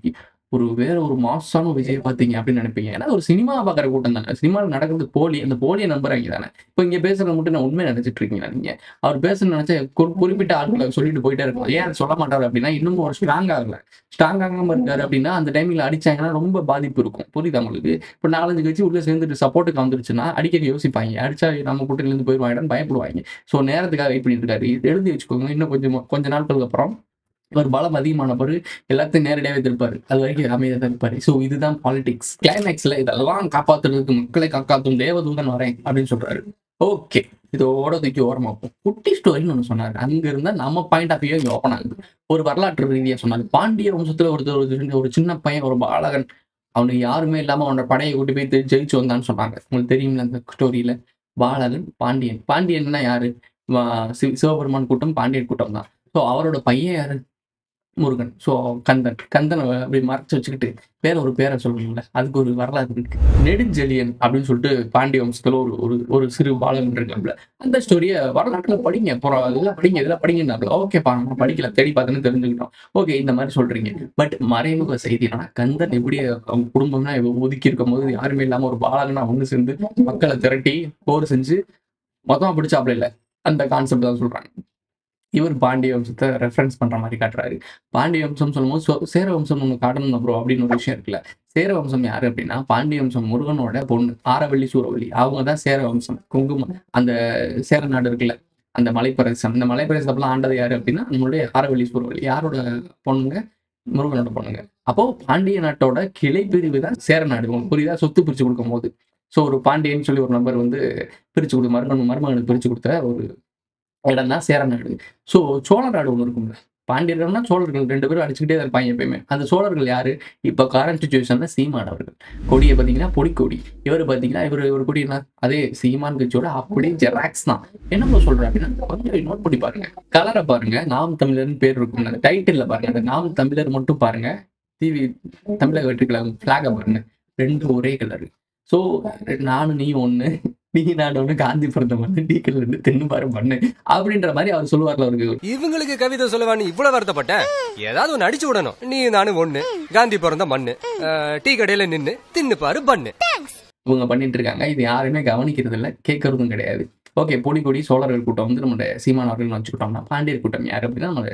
ஒரு வேற ஒரு மாசான ஒரு விஜய் பார்த்தீங்க அப்படின்னு நினைப்பீங்க ஏன்னா ஒரு சினிமா பார்க்குற கூட்டம் தானே சினிமாவில் நடக்கிறது போலி அந்த போலியை நம்புறாங்க தானே இப்போ இங்கே பேசுறது மட்டும் நான் உண்மை நினைச்சிட்டு இருக்கீங்களா நீங்க அவர் பேசணும்னு நினைச்சா குறி- குறிப்பிட்ட ஆட்களை சொல்லிட்டு போயிட்டே இருக்கலாம் ஏன் அதை சொல்ல மாட்டாரு அப்படின்னா இன்னும் ஒரு ஸ்ட்ராங் ஆகல ஸ்ட்ராங் ஆகாம இருக்காரு அப்படின்னா அந்த டைமில் அடிச்சாங்கன்னா ரொம்ப பாதிப்பு இருக்கும் புரியுதா உங்களுக்கு இப்போ நாலஞ்சு கட்சி உள்ள சேர்ந்துட்டு சப்போர்ட்டுக்கு வந்துருச்சுன்னா அடிக்க யோசிப்பாங்க அடிச்சா நம்ம கூட்டணியிலேருந்து போயிடுவாங்கன்னு பயப்படுவாங்க ஸோ நேரத்துக்காக வெயிட் பண்ணிட்டு இருக்காரு இது எழுதி வச்சுக்கோங்க இன்னும் கொஞ்சம் கொஞ்ச நாட்களுக்கு அப்புறம் இவர் பலம் அதிகமான பிறகு எல்லாத்தையும் நேரடியாகவே திருப்பாரு அது வரைக்கும் அமைதியாக தான் இருப்பாரு ஸோ இதுதான் பாலிடிக்ஸ் கிளைமேக்ஸ்ல இதெல்லாம் காப்பாத்துறதுக்கு மக்களை காக்காத்தும் தேவதூதன் வரேன் அப்படின்னு சொல்றாரு ஓகே இதோட தூக்கி ஓரமாக்கும் குட்டி ஸ்டோரின்னு ஒன்று சொன்னாரு அங்க இருந்தா நம்ம பாயிண்ட் ஆஃப் வியூ இங்க ஓப்பன் ஆகுது ஒரு வரலாற்று ரீதியா சொன்னாரு பாண்டிய வம்சத்துல ஒருத்தர் ஒரு சின்ன- ஒரு சின்ன பையன் ஒரு பாலகன் அவனுக்கு யாருமே இல்லாம அவனோட படையை கூட்டி போய் தெ- ஜெயிச்சு வந்தான்னு சொன்னாங்க உங்களுக்கு தெரியுமில்ல அந்த ஸ்டோரியில பாலகன் பாண்டியன் பாண்டியன்னா யாரு வா- சிவ- சிவபெருமான் கூட்டம் பாண்டியன் கூட்டம் தான் ஸோ அவரோட பையன் யாரு முருகன் ஸோ கந்தன் கந்தனை அப்படி மறைச்சு வச்சுக்கிட்டு வேற ஒரு பேரை சொல்லணும்ல அதுக்கு ஒரு வரலாறு இருக்கு நெடுஞ்செழியன் அப்படின்னு சொல்லிட்டு பாண்டிய வம்சத்துல ஒரு ஒரு ஒரு சிறு பாலகன் இருக்காப்ல அந்த ஸ்டோரியை வரலாற்றுல படிங்க அப்புறம் இதெல்லாம் படிங்க இதெல்லாம் படிங்கன்னாப்ல ஓகேப்பா நம்ம படிக்கல தேடி பார்த்துன்னு தெரிஞ்சுக்கிட்டோம் ஓகே இந்த மாதிரி சொல்றீங்க பட் மறைமுக செய்தி என்னன்னா கந்தன் எப்படி அவங்க குடும்பம்னா ஒதுக்கி இருக்கும் போது யாருமே இல்லாம ஒரு பாலகனா ஒண்ணு சேர்ந்து மக்களை திரட்டி போர் செஞ்சு மொத்தமா பிடிச்சாப்ல இல்ல அந்த கான்செப்ட் தான் சொல்றாங்க இவர் பாண்டிய வம்சத்தை ரெஃபரன்ஸ் பண்ற மாதிரி காட்டுறாரு பாண்டிய வம்சம் சொல்லும்போது சோ- சேர வம்சம் ஒன்று காட்டணும் ப்ரோ அப்படின்னு ஒரு விஷயம் இருக்குல்ல சேர வம்சம் யாரு அப்படின்னா பாண்டிய வம்சம் முருகனோட பொண்ணு ஆரவள்ளி சூரவள்ளி அவங்க தான் சேர வம்சம் குங்குமம் அந்த சேர நாடு இருக்குல்ல அந்த மலைப்பிரதேசம் இந்த மலைப்பிரதேசத்தெல்லாம் ஆண்டது யாரு அப்படின்னா நம்மளுடைய ஆரவள்ளி சூரவள்ளி யாரோட பொண்ணுங்க முருகனோட பொண்ணுங்க அப்போ பாண்டிய நாட்டோட கிளை பிரிவு தான் சேர நாடு உங்களுக்கு புரியுதா சொத்து பிரிச்சு கொடுக்கும் போது ஸோ ஒரு பாண்டியன்னு சொல்லி ஒரு நபர் வந்து பிரிச்சு கொடு மருமகன் மருமகனுக்கு பிரிச்சு கொடுத்த ஒரு இடம் தான் சேர நாடு ஸோ சோழ நாடு ஒன்று இருக்கும்ல பாண்டியர்கள்னா சோழர்கள் ரெண்டு பேரும் அடிச்சுக்கிட்டே தான் இருப்பாங்க எப்பயுமே அந்த சோழர்கள் யாரு இப்போ கரண்ட் சுச்சுவேஷன்ல சீமான் அவர்கள் கொடியை பார்த்தீங்கன்னா பொடிக்கொடி இவர் பார்த்தீங்கன்னா இவர் ஒரு கொடி என்ன அதே சீமான் கட்சியோட அப்படியே ஜெராக்ஸ் தான் என்ன சொல்றேன் அப்படின்னா கொஞ்சம் நோட் பண்ணி பாருங்க கலரை பாருங்க நாம் தமிழர்னு பேர் இருக்கும் அந்த டைட்டில்ல பாருங்க அந்த நாம் தமிழர் மட்டும் பாருங்க டிவி தமிழக வெற்றிக்கழகம் ஃபிளாகை பாருங்க ரெண்டு ஒரே கலர் ஸோ நானும் நீ ஒன்று நீ நான் ஒன்று காந்தி பிறந்த மண்ணு டீ கல்ல இருந்து தென்னு பாரு மண்ணு அப்படின்ற மாதிரி அவர் சொல்லுவார்ல அவருக்கு இவங்களுக்கு கவிதை சொல்லவான்னு இவ்வளவு வருத்தப்பட்ட ஏதாவது ஒண்ணு அடிச்சு விடணும் நீ நானும் ஒண்ணு காந்தி பிறந்த மண்ணு அஹ், டீ கடையில நின்னு தின்னு பாரு பண்ணு இவங்க பண்ணிட்டு இருக்காங்க இது யாருமே கவனிக்கிறது இல்லை கேட்கறதும் கிடையாது ஓகே பொடி கொடி சோழர்கள் கூட்டம் வந்து நம்மளோட சீமான் அவர்கள் வச்சுக்கிட்டோம்னா பாண்டியர் கூட்டம் யார் அப்படின்னா நம்ம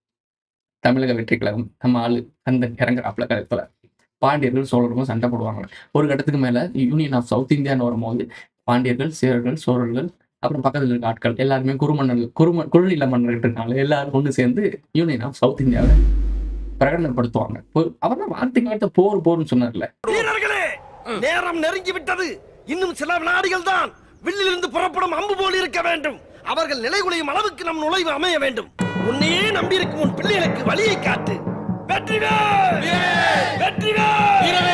தமிழக வெற்றி கழகம் நம்ம ஆளு அந்த இறங்குறாப்புல கருத்துல பாண்டியர்கள் சோழர்களும் சண்டை போடுவாங்க ஒரு கட்டத்துக்கு மேல யூனியன் ஆஃப் சவுத் இந்தியான்னு வரும்போது பாண்டியர்கள் சேரர்கள் சோழர்கள் அப்புறம் பக்கத்துல இருக்க ஆட்கள் எல்லாருமே குறுமன்னர்கள் குறும குறுநில மன்னர்கள் இருக்காங்க எல்லாரும் ஒன்று சேர்ந்து யூனியன் ஆஃப் சவுத் இந்தியாவை பிரகடனப்படுத்துவாங்க அவர் தான் வார்த்தைக்கு வார்த்தை போர் போர்னு சொன்னார்ல வீரர்களே நேரம் நெருங்கி விட்டது இன்னும் சில வினாடிகள் தான் வில்லிலிருந்து புறப்படும் அம்பு போல் இருக்க வேண்டும் அவர்கள் நிலைகுலையும் அளவுக்கு நம் நுழைவு அமைய வேண்டும் உன்னையே நம்பியிருக்கும் உன் பிள்ளைகளுக்கு வழியை காட்டு வெற்றிவேல் வெற்றிவேல்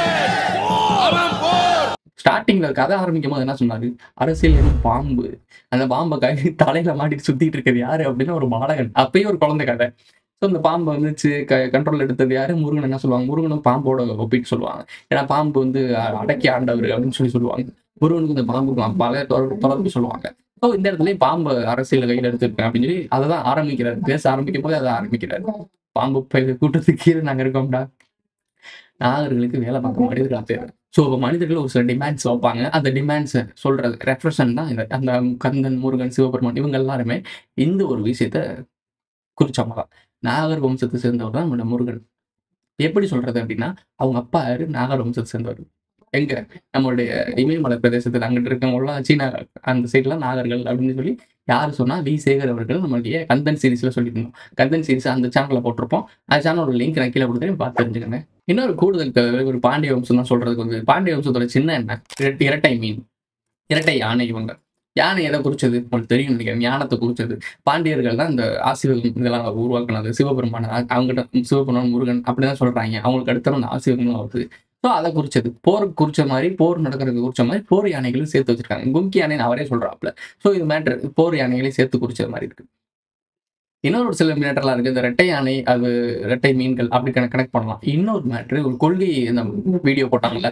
ஸ்டார்டிங்ல கதை ஆரம்பிக்கும் போது என்ன சொன்னாரு அரசியல் எனும் பாம்பு அந்த பாம்பை கை தலையில மாட்டிட்டு சுத்திட்டு இருக்கிறது யாரு அப்படின்னா ஒரு பாலகன் அப்பயும் ஒரு குழந்தை கதை ஸோ அந்த பாம்பை வந்துச்சு க கண்ட்ரோல் எடுத்தது யாரு முருகன் என்ன சொல்லுவாங்க முருகனும் பாம்போட ஒப்பிட்டு சொல்லுவாங்க ஏன்னா பாம்பு வந்து அ- அடக்கி ஆண்டவர் அப்படின்னு சொல்லி சொல்லுவாங்க முருகனுக்கு இந்த பாம்புக்கும் பல தொடர்பு தொடர்பு சொல்லுவாங்க ஸோ இந்த இடத்துல பாம்பு அரசியல் கையில் எடுத்திருக்கேன் அப்படின்னு சொல்லி அதை தான் ஆரம்பிக்கிறாரு பேச ஆரம்பிக்கும் போது அதை ஆரம்பிக்கிறாரு பாம்பு பயிர் கூட்டத்துக்கு கீழே நாங்க இருக்கோம்டா நாகர்களுக்கு வேலை பார்க்க மனிதர்களா தேவை ஸோ மனிதர்கள் ஒரு சில டிமாண்ட்ஸ் வைப்பாங்க அந்த டிமாண்ட்ஸை சொல்றது ரெஃப்ரெஷன் தான் இந்த அந்த கந்தன் முருகன் சிவபெருமான் இவங்க எல்லாருமே இந்த ஒரு விஷயத்த குறிச்சவங்க தான் நாகர் வம்சத்தை சேர்ந்தவர் தான் நம்மளோட முருகன் எப்படி சொல்றது அப்படின்னா அவங்க அப்பா யாரு நாகர் வம்சத்தை சேர்ந்தவர் எங்க நம்மளுடைய இமயமலை பிரதேசத்தில் அங்கிட்டு இருக்கவங்களாம் சீனா அந்த சைட்லாம் நாகர்கள் அப்படின்னு சொல்லி யார் சொன்னா வி சேகர் அவர்கள் நம்மளுடைய கந்தன் சீரிஸ்ல சொல்லியிருந்தோம் கந்தன் சீரிஸ் அந்த சேனல்ல போட்டிருப்போம் அந்த சேனலோட லிங்க் நான் கீழே கொடுக்குறேன் பார்த்து தெரிஞ்சுக்கங்க இன்னொரு கூடுதல் க- ஒரு பாண்டிய வம்சம் தான் சொல்றதுக்கு வந்து பாண்டிய வம்சத்தோட சின்ன என்ன இரட்டை இரட்டை மீன் இரட்டை யானை இவங்க யானை எதை குறிச்சது உங்களுக்கு தெரியும் நினைக்கிறேன் ஞானத்தை குறிச்சது பாண்டியர்கள் தான் இந்த ஆசிவகம் இதெல்லாம் உருவாக்குனது சிவபெருமான் அ- அவங்ககிட்ட சிவபெருமான் முருகன் அப்படிதான் சொல்றாங்க அவங்களுக்கு அடுத்த அந்த ஆசிவகங்களும் வருது ஸோ அதை குறிச்சது போருக்கு குறிச்ச மாதிரி போர் நடக்கிறதுக்கு குறிச்ச மாதிரி போர் யானைகளும் சேர்த்து வச்சிருக்காங்க கும்கி யானைன்னு அவரே சொல்றாப்புல ஸோ இது மேட்டர் போர் யானைகளையும் சேர்த்து குறிச்ச மாதிரி இருக்கு இன்னொரு ஒரு சில மேட்டர்லாம் இருக்கு இந்த ரெட்டை யானை அது ரெட்டை மீன்கள் அப்படி கணக்கு கனெக்ட் பண்ணலாம் இன்னொரு மேட்ரு ஒரு கொள்கை இந்த வீடியோ போட்டாங்கல்ல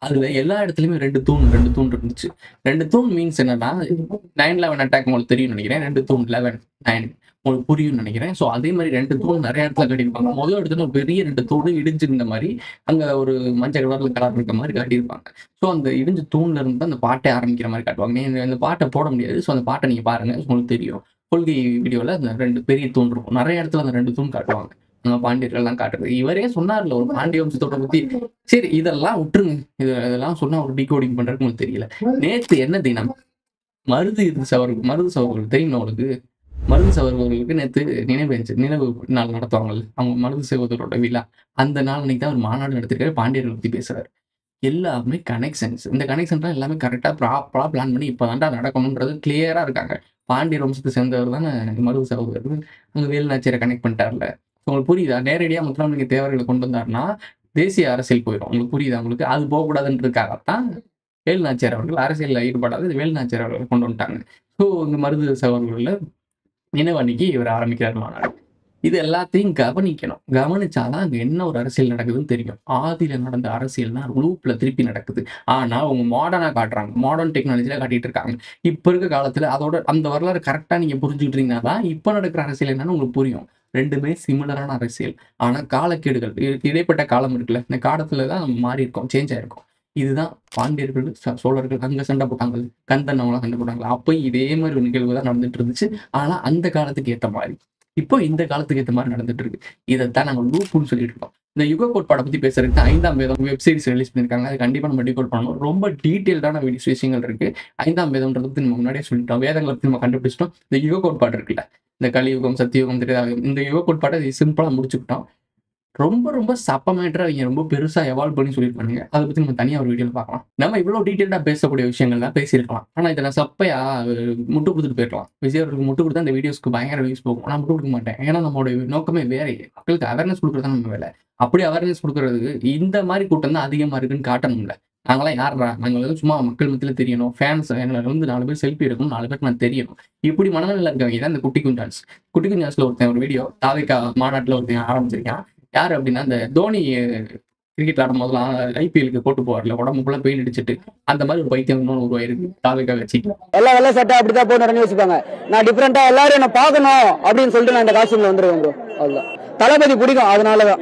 அதுல எல்லா இடத்துலயுமே ரெண்டு தூண் ரெண்டு தூண் இருந்துச்சு ரெண்டு தூண் மீன்ஸ் என்னன்னா நைன் லெவன் அட்டாக் உங்களுக்கு தெரியும் நினைக்கிறேன் ரெண்டு தூண் லெவன் நைன் உங்களுக்கு புரியும்னு நினைக்கிறேன் ஸோ அதே மாதிரி ரெண்டு தூண் நிறைய இடத்துல கட்டியிருப்பாங்க முதல் இடத்துல ஒரு பெரிய ரெண்டு தூண் இடிஞ்சிருந்த மாதிரி அங்க ஒரு மஞ்சள் கலர்ல கலர் இருக்க மாதிரி காட்டியிருப்பாங்க ஸோ அந்த இடிஞ்ச தூண்ல இருந்து தான் அந்த பாட்டை ஆரம்பிக்கிற மாதிரி காட்டுவாங்க நீங்க அந்த பாட்டை போட முடியாது ஸோ அந்த பாட்டை நீங்க பாருங்க உங்களுக்கு தெரியும் கொள்கை வீடியோல அந்த ரெண்டு பெரிய தூண் இருக்கும் நிறைய இடத்துல அந்த ரெண்டு தூண் காட்டுவாங்க நம்ம பாண்டியர்கள்லாம் காட்டுறது இவரே சொன்னார்ல ஒரு பாண்டிய வம்சத்தோட பத்தி சரி இதெல்லாம் விட்டுருங்க இது இதெல்லாம் சொன்னா ஒரு டிகோடிங் பண்றதுக்கு உங்களுக்கு தெரியல நேத்து என்ன தினம் மருது இது சவர்கள் மருது சவர்கள் தெரியுமா உங்களுக்கு மருது சவர்களுக்கு நேத்து நினைவு நினைவு நாள் நடத்துவாங்கல்ல அவங்க மருது சகோதரோட விழா அந்த நாள் அன்னைக்கு தான் ஒரு மாநாடு நடத்திருக்காரு பாண்டியர்கள் பத்தி பேசுறாரு எல்லாமே கனெக்ஷன்ஸ் இந்த கனெக்ஷன்லாம் எல்லாமே கரெக்டாக ப்ராப்பராக பிளான் பண்ணி இப்போ தாண்டா நடக்கணுன்றது கிளியராக இருக்காங்க பாண்டிய வம்சத்தை சேர்ந்தவர் தானே மருது சகோதரர் அங்கே வேலுநாச்சியரை கனெக்ட் பண்ணிட்டார்ல உங்களுக்கு புரியுதா நேரடியாக முத்துராமலிங்க தேவர்களை கொண்டு வந்தாருன்னா தேசிய அரசியல் போயிடும் உங்களுக்கு புரியுதா உங்களுக்கு அது போகக்கூடாதுன்றதுக்காகத்தான் வேலுநாச்சியார் அவர்கள் அரசியலில் ஈடுபடாது வேலுநாச்சியார் அவர்கள் கொண்டு வந்துட்டாங்க ஸோ இந்த மருது சகோதரர்களில் நினைவு அன்னைக்கு இவர் ஆரம்பிக்கிறார் மாநாடு இது எல்லாத்தையும் கவனிக்கணும் கவனிச்சாதான் அங்க என்ன ஒரு அரசியல் நடக்குதுன்னு தெரியும் ஆதியில நடந்த அரசியல் தான் லூப்ல திருப்பி நடக்குது ஆனா அவங்க மாடர்னா காட்டுறாங்க மாடர்ன் டெக்னாலஜில காட்டிட்டு இருக்காங்க இப்ப இருக்க காலத்துல அதோட அந்த வரலாறு கரெக்டா நீங்க புரிஞ்சுக்கிட்டு இருந்தீங்கன்னா தான் இப்ப நடக்கிற அரசியல் என்னன்னு உங்களுக்கு புரியும் ரெண்டுமே சிமிலரான அரசியல் ஆனா காலக்கேடுகள் இதுக்கு இடைப்பட்ட காலம் இருக்குல்ல இந்த காலத்துல தான் நம்ம மாறி இருக்கோம் சேஞ்ச் ஆயிருக்கோம் இதுதான் பாண்டியர்கள் ச- சோழர்கள் அங்க சண்டை போட்டாங்க கந்தன் அவங்களாம் சண்டை போட்டாங்க அப்போ இதே மாதிரி ஒரு நிகழ்வு தான் நடந்துட்டு இருந்துச்சு ஆனா அந்த காலத்துக்கு ஏத்த மாதிரி இப்போ இந்த காலத்துக்கு ஏத்த மாதிரி நடந்துட்டு இருக்கு இதைத்தான் நாங்க லூப்புன்னு சொல்லிட்டு இருக்கோம் இந்த யுக கோட்பாடை பத்தி பேசுறதுக்கு தான் ஐந்தாம் வேதம் வெப் சீரிஸ் ரிலீஸ் பண்ணிருக்காங்க அது கண்டிப்பா நம்ம டிகோட் பண்ணணும் ரொம்ப டீட்டெயில்டான விஷயங்கள் இருக்கு ஐந்தாம் வேதம்ன்றது பத்தி நம்ம முன்னாடியே சொல்லிட்டோம் வேதங்களை பத்தி நம்ம கண்டுபிடிச்சிட்டோம் இந்த யுக கோட்பாடு இருக்குல்ல இந்த கலியுகம் சத்தியுகம் திரேதாயுகம் இந்த யுக கோட்பாடை சிம்பிளா முடிச்சுக்கிட்டோம் ரொம்ப ரொம்ப சப்ப மேட்டரை அவங்க ரொம்ப பெருசா எவால்வ் பண்ணி சொல்லியிருப்பாங்க அதை பத்தி நம்ம தனியா ஒரு வீடியோல பார்க்கலாம் நம்ம இவ்வளவு டீட்டெயில்டா பேசக்கூடிய விஷயங்கள் தான் பேசியிருக்கலாம் ஆனா இதை நான் சப்பையா அஹ், முட்டு கொடுத்துட்டு போயிடலாம் விஜய் அவர்களுக்கு முட்டு கொடுத்தா இந்த வீடியோஸ்க்கு பயங்கர வியூஸ் போகும் நான் முட்டு கொடுக்க மாட்டேன் ஏன்னா நம்மளோட நோக்கமே வேற மக்களுக்கு அவேர்னஸ் கொடுக்குறது நம்ம வேலை அப்படி அவேர்னஸ் கொடுக்கறதுக்கு இந்த மாதிரி கூட்டம் தான் அதிகமா இருக்குன்னு காட்டணும்ல நாங்களாம் யாரா நாங்கள் வந்து சும்மா மக்கள் மத்தியில் தெரியணும் ஃபேன்ஸ் எங்களை வந்து நாலு பேர் செல்ஃபி எடுக்கணும் நாலு பேருக்கு நான் தெரியணும் இப்படி மனநிலையில் இருக்கவங்க தான் இந்த குட்டி குஞ்சான்ஸ் குட்டி குஞ்சான்ஸ்ல ஒருத்தன் ஒரு வீடியோ தாவிக்கா மாநாட்டில் ஒருத்தன் ஆரம்பிச்சிருக்கான் யார் அப்படின்னா அந்த தோனி கிரிக்கெட் ஆடும் போதெல்லாம் ஐபிஎலுக்கு போட்டு போவார்ல உடம்பு ஃபுல்லாக பெயின் அடிச்சிட்டு அந்த மாதிரி ஒரு பைத்தியம் இன்னொன்று உருவாயிருக்கு தாவிக்கா வச்சு எல்லா வெள்ளை சட்டை அப்படிதான் போட்டு இறங்கி வச்சுப்பாங்க நான் டிஃப்ரெண்டா எல்லாரும் என்ன பார்க்கணும் அப்படின்னு சொல்லிட்டு நான் இந்த காஸ்டியூம்ல வந்துருவேன் ப்ரோ அவ்வளவுதான் தளபதி பிடிக்கும் அதனாலதான்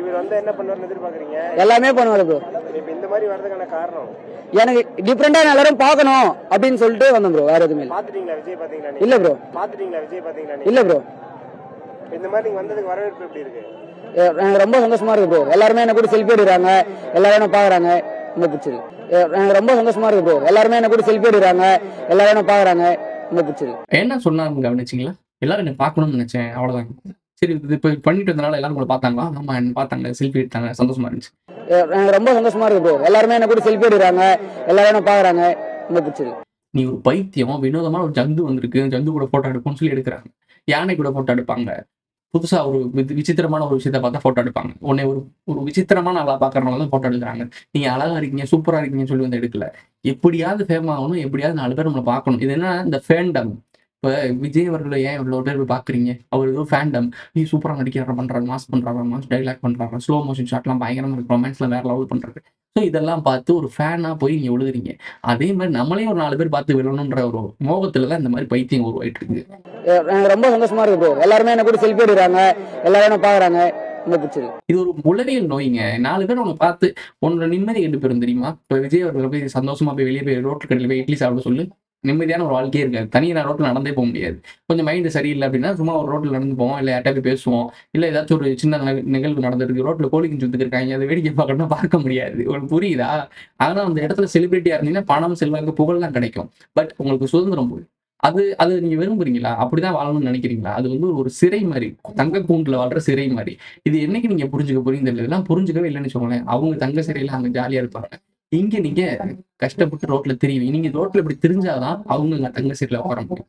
எல்லாமே பண்ணுவாரு ப்ரோ எனக்கு டிஃப்ரெண்டா எல்லாரும் பார்க்கணும் அப்படின்னு சொல்லிட்டு வந்தேன் ப்ரோ வேற எதுவுமே இல்ல. இல்ல ப்ரோ இல்ல ப்ரோ எ- எனக்கு ரொம்ப சந்தோஷமா இருக்கு ப்ரோ எல்லாருமே என்ன கூட செல்ஃபி எடுக்கிறாங்க எல்லாரும் என்ன பாக்குறாங்க ரொம்ப பிடிச்சிருக்கு எ- எனக்கு ரொம்ப சந்தோஷமா இருக்கு ப்ரோ எல்லாருமே என்ன கூட செல்ஃபி எடுக்கிறாங்க எல்லாரும் என்ன பாக்குறாங்க ரொம்ப பிடிச்சிருக்கு என்ன சொன்னாங்க கவனிச்சிங்களா எல்லாரும் என்ன பார்க்கணும்னு நினைச்சேன் அவ்வளவுதான் சரி இது இப்போ பண்ணிட்டு இருந்தனால எல்லாரும் உங்களை பார்த்தாங்களா ஆமா என்ன பார்த்தாங்க செல்ஃபி எடுத்தாங்க சந்தோஷமா இருந்துச்சு எ- எனக்கு ரொம்ப சந்தோஷமா இருக்கு ப்ரோ எல்லாருமே என்ன கூட செல்ஃபி எடுக்கிறாங்க எல்லாரும் என்ன பாக்குறாங்க ரொம்ப பிடிச்சிருக்கு நீ ஒரு பைத்தியம் வினோதமான ஒரு ஜந்து வந்திருக்கு ஜந்து கூட போட்டோ எடுப்போம்னு சொல்லி எடுக்கிறாங்க யானை கூட போட்டோ எடுப்பாங்க புதுசா ஒரு வி- விசித்திரமான ஒரு விஷயத்த பார்த்தா போட்டோ எடுப்பாங்க உன்னை ஒரு ஒரு விசித்திரமான ஆளா பாக்குறவங்க தான் போட்டோ எடுக்கிறாங்க நீங்க அழகா இருக்கீங்க சூப்பரா இருக்கீங்கன்னு சொல்லி வந்து எடுக்கல எப்படியாவது ஃபேம் ஆகணும் எப்படியாவது நாலு பேர் நம்மளை பார்க்கணும் இது என்ன இந்த ஃபேண்டம் இப்ப விஜய் அவர்களை ஏன் இவ்வளவு பேர் போய் பாக்குறீங்க அவர் ஏதோ ஃபேண்டம் நீ சூப்பரா நடிக்கிறாரு பண்றாரு மாஸ் பண்றாரு மாஸ் டைலாக் பண்றாரு ஸ்லோ மோஷன் ஷாட்லாம் பயங்கரமா இருக்கு ரொமான்ஸ்ல வேற லெவல் பண்றாரு ஸோ இதெல்லாம் பார்த்து ஒரு ஃபேனா போய் நீங்க விழுதுறீங்க அதே மாதிரி நம்மளே ஒரு நாலு பேர் பார்த்து விழணுன்ற ஒரு மோகத்துல தான் இந்த மாதிரி பைத்தியம் உருவாயிட்டு இருக்கு எ- எனக்கு ரொம்ப சந்தோஷமா இருக்கு ப்ரோ எல்லாருமே என்ன கூட செல்ஃபி எடுக்கிறாங்க எல்லாரும் என்ன பாக்குறாங்க ரொம்ப பிடிச்சிருக்கு இது ஒரு உளவியல் நோய்ங்க நாலு பேர் உங்களை பார்த்து உன்னோட நிம்மதி கண்டு பெறும் தெரியுமா இப்போ விஜய் அவர்களை போய் சந்தோஷமா போய் வெளியே போய் ரோட்டு கடையில் போய் இட்லி சாப்பிட சொல்லு நிம்மதியான ஒரு வாழ்க்கையே இருக்காது தனியாக நான் ரோட்டில் நடந்தே போக முடியாது கொஞ்சம் மைண்டு சரியில்லை அப்படின்னா சும்மா ஒரு ரோட்டில் நடந்து போவோம் இல்லை யார்ட்ட போய் பேசுவோம் இல்லை ஏதாச்சும் ஒரு சின்ன நிக- நிகழ்வு நடந்திருக்கு ரோட்டில் கோழிக்கு சுத்துக்கு இருக்காங்க அதை வேடிக்கை பார்க்கணும்னா பார்க்க முடியாது உங்களுக்கு புரியுதா ஆனால் அந்த இடத்துல செலிபிரிட்டியாக இருந்தீங்கன்னா பணம் செல்வாக்கு புகழ் தான் கிடைக்கும் பட் உங்களுக்கு சுதந்திரம் போய் அது அது நீங்க விரும்புறீங்களா அப்படிதான் வாழணும்னு நினைக்கிறீங்களா அது வந்து ஒரு சிறை மாதிரி தங்க கூண்டுல வாழ்ற சிறை மாதிரி இது என்னைக்கு நீங்க புரிஞ்சுக்க போறீங்க தெரியல இதெல்லாம் புரிஞ்சுக்கவே இல்லைன்னு சொல்லுங்களேன் அவங்க தங்க சிறையில அங்க ஜாலியா இருப்பாங்க இங்க நீங்க கஷ்டப்பட்டு ரோட்ல தெரியும் நீங்க ரோட்ல இப்படி தெரிஞ்சாதான் அவங்க அங்க தங்க சிறையில உட்கார முடியும்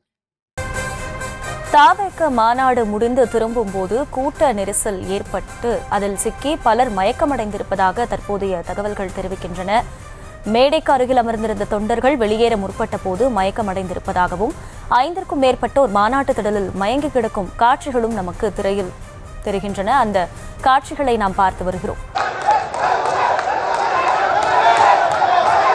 தாவேக்க மாநாடு முடிந்து திரும்பும்போது கூட்ட நெரிசல் ஏற்பட்டு அதில் சிக்கி பலர் மயக்கமடைந்திருப்பதாக தற்போதைய தகவல்கள் தெரிவிக்கின்றன மேடைக்கு அருகில் அமர்ந்திருந்த தொண்டர்கள் வெளியேற முற்பட்ட போது மயக்கமடைந்திருப்பதாகவும் ஐந்திற்கும் மேற்பட்டோர் மாநாட்டு திடலில் மயங்கி கிடக்கும் காட்சிகளும் நமக்கு திரையில் தெரிகின்றன அந்த காட்சிகளை நாம் பார்த்து வருகிறோம்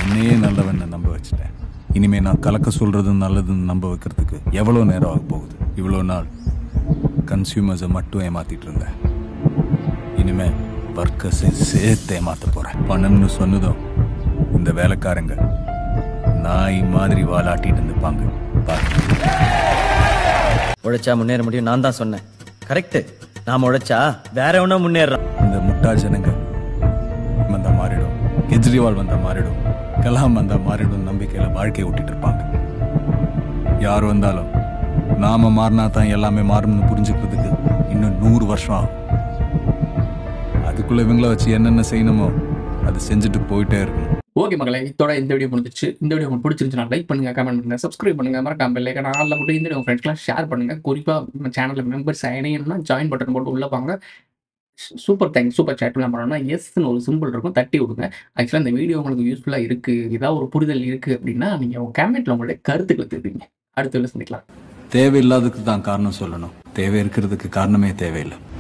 என்னையே நல்லவன் நம்ப வச்சுட்டேன் இனிமே நான் கலக்க சொல்றது நல்லதுன்னு நம்ப வைக்கிறதுக்கு எவ்வளோ நேரம் ஆக போகுது இவ்வளோ நாள் கன்சியூமர்ஸை மட்டும் ஏமாத்திட்டு இருந்தேன் இனிமே ஒர்க்கர்ஸை சேர்த்து ஏமாத்த போறேன் பணம்னு சொன்னதும் இந்த வேலைக்காரங்க நாய் மாதிரி வாலாட்டிட்டு இருந்துப்பாங்க பாரு உழைச்சா முன்னேற முடியும் நான் தான் சொன்னேன் கரெக்ட் நாம உழைச்சா வேற ஒன்றும் முன்னேறான் இந்த முட்டாள் ஜனங்க வந்தா மாறிடும் கெஜ்ரிவால் வந்தா மாறிடும் கலாம் வந்தா மாறிடும் நம்பிக்கையில வாழ்க்கையை ஓட்டிட்டு இருப்பாங்க யார் வந்தாலும் நாம மாறினா தான் எல்லாமே மாறும்னு புரிஞ்சுக்கிறதுக்கு இன்னும் நூறு வருஷம் ஆகும் அதுக்குள்ள இவங்கள வச்சு என்னென்ன செய்யணுமோ அது செஞ்சுட்டு போயிட்டே இருக்கணும் ஓகே மகளே இதோட இந்த வீடியோ முடிஞ்சிச்சு இந்த வீடியோ உங்களுக்கு பிடிச்சிருந்துச்சுன்னா லைக் பண்ணுங்க கமெண்ட் பண்ணுங்க சப்ஸ்கிரைப் பண்ணுங்க மறக்காம பெல் ஐக்கன் ஆல்ல போட்டு இந்த உங்க ஃப்ரெண்ட்ஸ்லாம் ஷேர் பண்ணுங்க குறிப்பா நம்ம சேனல்ல மெம்பர்ஸ் இணையணும்னா ஜாயின் பட்டன் போட்டு உள்ள வாங்க சூப்பர் தேங்க்ஸ் சூப்பர் சேட் எல்லாம் பண்ணணும்னா எஸ்ன்னு ஒரு சிம்பிள் இருக்கும் தட்டி விடுங்க ஆக்சுவலாக இந்த வீடியோ உங்களுக்கு யூஸ்ஃபுல்லாக இருக்கு ஏதாவது ஒரு புரிதல் இருக்கு அப்படின்னா நீங்க உங்க கமெண்ட்ல உங்களுடைய கருத்துக்களை தெரிவிங்க அடுத்த வீடியோ சந்திக்கலாம் தேவையில்லாததுக்கு தான் காரணம் சொல்லணும் தேவை இருக்கிறதுக்கு காரணமே தேவையில்லை